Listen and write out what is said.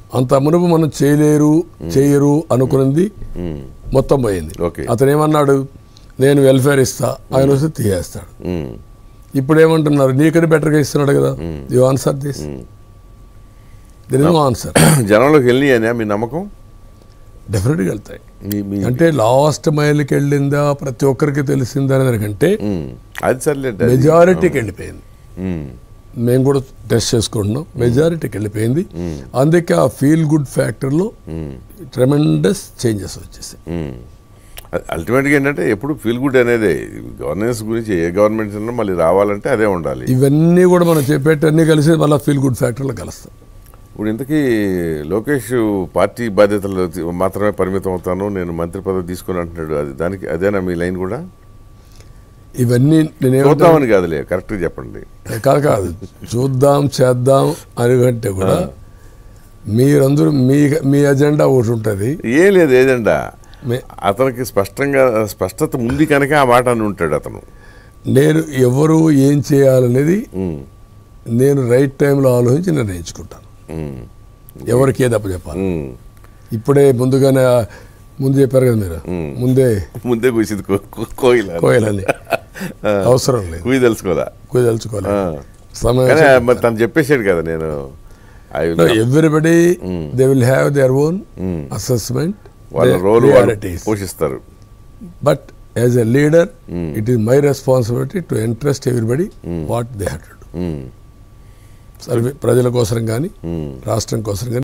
అంత మునుపు మనం చేయలేరు చేయరు అనుకున్నది ఉమ్, మొత్తం పోయింది ఓకే. అతను ఏమన్నాడు నేను వెల్ఫేర్ ఇస్తా ఆయన వస్తే తీయేస్తాడు ఉమ్, ఇప్పుడు ఏమంటున్నారు నీకని బెటర్గా ఇస్తున్నాడు కదా you answer this there is no answer జనంలోకి వెళ్ళినాయనా మీ నమ్మకం డెఫినెట్గా వెళ్తాయి మీ మీ అంటే లాస్ట్ మైల్కి వెళ్ళిందా ప్రతి ఒక్కరికి తెలిసిందా అనే దానికంటే ఉమ్, అది సర్లేండి అది. మెజారిటీకి వెళ్ళిపోయింది ఉమ్, మేము కూడా టెస్ట్ చేసుకుంటున్నాం మెజారిటీకి వెళ్ళిపోయింది అందుకే ఆ ఫీల్ గుడ్ ఫ్యాక్టర్లో ట్రెమెండస్ చేంజెస్ వచ్చేసాయి ఉమ్. అల్టిమేట్గా ఏంటంటే ఎప్పుడు ఫీల్ గుడ్ అనేది గవర్నెన్స్ గురించి ఏ గవర్నమెంట్ ఉన్నా మళ్ళీ రావాలంటే అదే ఉండాలి ఇవన్నీ కూడా మనం చెప్పేటన్నీ కలిసి మళ్ళీ ఫీల్ గుడ్ ఫ్యాక్టర్లో కలుస్తాం ఇప్పుడు ఇంతకీ లోకేష్ పార్టీ బాధ్యతలు మాత్రమే పరిమితం అవుతాను నేను మంత్రి పదవి తీసుకుని అంటున్నాడు అది దానికి అదేనా మీ లైన్ కూడా ఇవన్నీ నేనేమంటాను చూద్దామని కాదులే కరెక్ట్గా చెప్పండి కాదు కాదు చూద్దాం చేద్దాం అని కంటే కూడా మీరందరూ మీ మీ అజెండా ఒకటి ఉంటుంది ఏం లేదు ఏజెండా మే- అతనికి స్పష్టంగా స్పష్టత ఉంది కనుక ఆ మాట అని ఉంటాడు అతను నేను ఎవరు ఏం చేయాలనేది ఉమ్, నేను రైట్ టైంలో ఆలోచించి నిర్ణయించుకుంటాను ఉమ్, ఎవరికి ఏదప్ప చెప్పాలి ఉమ్. ఇప్పుడే ముందుగానే ఆ- ముందు చెప్పారు కదా మీరు ముందే ముందే కూసింది కో- కో- కోయిల కోయాలని అవసరం లేదు కూయి తెలుసుకోదా కుయ తెలుసుకోవాలి ఆ. సమయం కానీ మరి తను చెప్పేశాడు కదా నేను I- everybody they will have their own assessment వాళ్ళ రోల్ వాళ్ళు పోషిస్తారు but as a leader it is my responsibility to interest everybody what they have to do um, సర్వే ప్రజల కోసం కానీ రాష్ట్రం కోసం కానీ